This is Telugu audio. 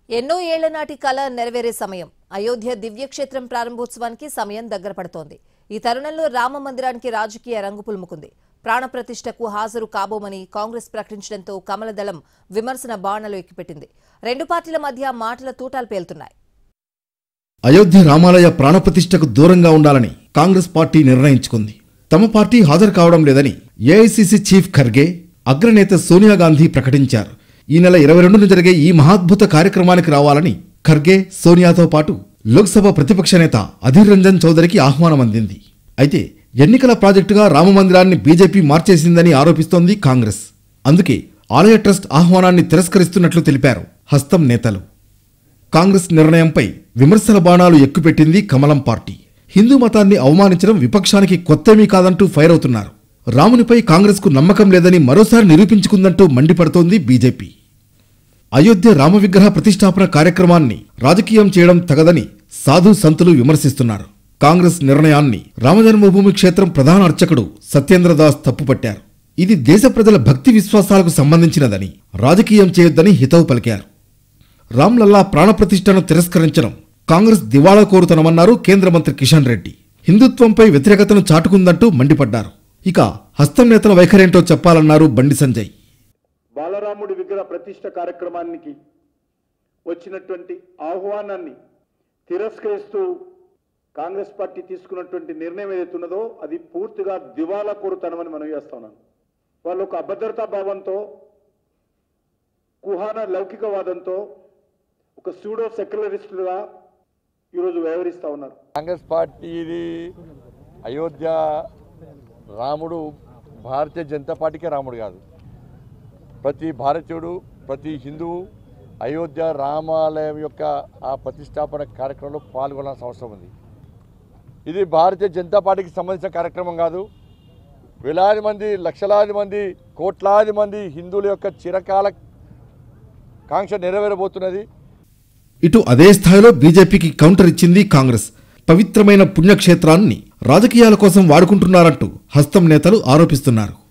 ఎన్నో ఏళ్ల నాటి కళ నెరవేరే సమయం అయోధ్య దివ్యక్షేత్రం ప్రారంభోత్సవానికి సమయం దగ్గర పడుతోంది ఈ తరుణంలో రామ మందిరానికి రాజకీయ రంగు పులుముకుంది ప్రాణప్రతిష్టకు హాజరు కాబోమని కాంగ్రెస్ ప్రకటించడంతో కమలదళం విమర్శన బాణలు ఎక్కిపెట్టింది రెండు పార్టీల మధ్య మాటల తూటాలు పేలుతున్నాయి అయోధ్య రామాలయ ప్రాణప్రతిష్టకు దూరంగా ఉండాలని కాంగ్రెస్ పార్టీ నిర్ణయించుకుంది తమ పార్టీ హాజరు కావడం లేదని ఏఐసీసీ చీఫ్ ఖర్గే అగ్రనేత సోనియా గాంధీ ప్రకటించారు ఈ నెల ఇరవై రెండున జరిగే ఈ మహాద్భుత కార్యక్రమానికి రావాలని ఖర్గే సోనియాతో పాటు లోక్సభ ప్రతిపక్ష నేత అధీర్ రంజన్ చౌదరికి ఆహ్వానం అందింది అయితే ఎన్నికల ప్రాజెక్టుగా రామమందిరాన్ని బీజేపీ మార్చేసిందని ఆరోపిస్తోంది కాంగ్రెస్ అందుకే ఆలయ ట్రస్ట్ ఆహ్వానాన్ని తిరస్కరిస్తున్నట్లు తెలిపారు హస్తం నేతలు కాంగ్రెస్ నిర్ణయంపై విమర్శల బాణాలు ఎక్కుపెట్టింది కమలం పార్టీ హిందూ మతాన్ని అవమానించడం విపక్షానికి కొత్తేమీ కాదంటూ ఫైర్ అవుతున్నారు రామునిపై కాంగ్రెస్కు నమ్మకం లేదని మరోసారి నిరూపించుకుందంటూ మండిపడుతోంది బీజేపీ అయోధ్య రామ విగ్రహ ప్రతిష్టాపన కార్యక్రమాన్ని రాజకీయం చేయడం తగదని సాధు సంతులు విమర్శిస్తున్నారు కాంగ్రెస్ నిర్ణయాన్ని రామజన్మభూమి క్షేత్రం ప్రధాన అర్చకుడు సత్యేంద్రదాస్ తప్పుపట్టారు ఇది దేశ ప్రజల భక్తి విశ్వాసాలకు సంబంధించినదని రాజకీయం చేయొద్దని హితవు పలికారు రామ్లల్లా ప్రాణప్రతిష్టను తిరస్కరించడం కాంగ్రెస్ దివాళా కోరుతనమన్నారు కేంద్ర మంత్రి కిషన్ రెడ్డి హిందుత్వంపై వ్యతిరేకతను చాటుకుందంటూ మండిపడ్డారు ఇక హస్తం నేతల వైఖరేంటో చెప్పాలన్నారు బండి సంజయ్ బాలరాముడి విగ్రహ ప్రతిష్ట కార్యక్రమానికి వచ్చినటువంటి ఆహ్వానాన్ని తిరస్కరిస్తూ కాంగ్రెస్ పార్టీ తీసుకున్నటువంటి నిర్ణయం ఏదైతే ఉన్నదో అది పూర్తిగా దివాలా కోరుతనమని మనం చేస్తా ఉన్నాను వాళ్ళు ఒక అభద్రతా భావంతో కుహాన లౌకికవాదంతో ఒక సూడో సెక్యులరిస్టులుగా ఈరోజు వ్యవహరిస్తా ఉన్నారు కాంగ్రెస్ పార్టీది అయోధ్య రాముడు భారతీయ జనతా పార్టీకే రాముడు కాదు ప్రతి భారతీయుడు ప్రతి హిందువు అయోధ్య రామాలయం యొక్క ఆ ప్రతిష్టాపన కార్యక్రమంలో పాల్గొనాల్సిన అవసరం ఉంది ఇది భారతీయ జనతా పార్టీకి సంబంధించిన కార్యక్రమం కాదు వేలాది మంది లక్షలాది మంది కోట్లాది మంది హిందువుల యొక్క చిరకాల కాంక్ష నెరవేరబోతున్నది ఇటు అదే స్థాయిలో బీజేపీకి కౌంటర్ ఇచ్చింది కాంగ్రెస్ పవిత్రమైన పుణ్యక్షేత్రాన్ని రాజకీయాల కోసం వాడుకుంటున్నారంటూ హస్తం నేతలు ఆరోపిస్తున్నారు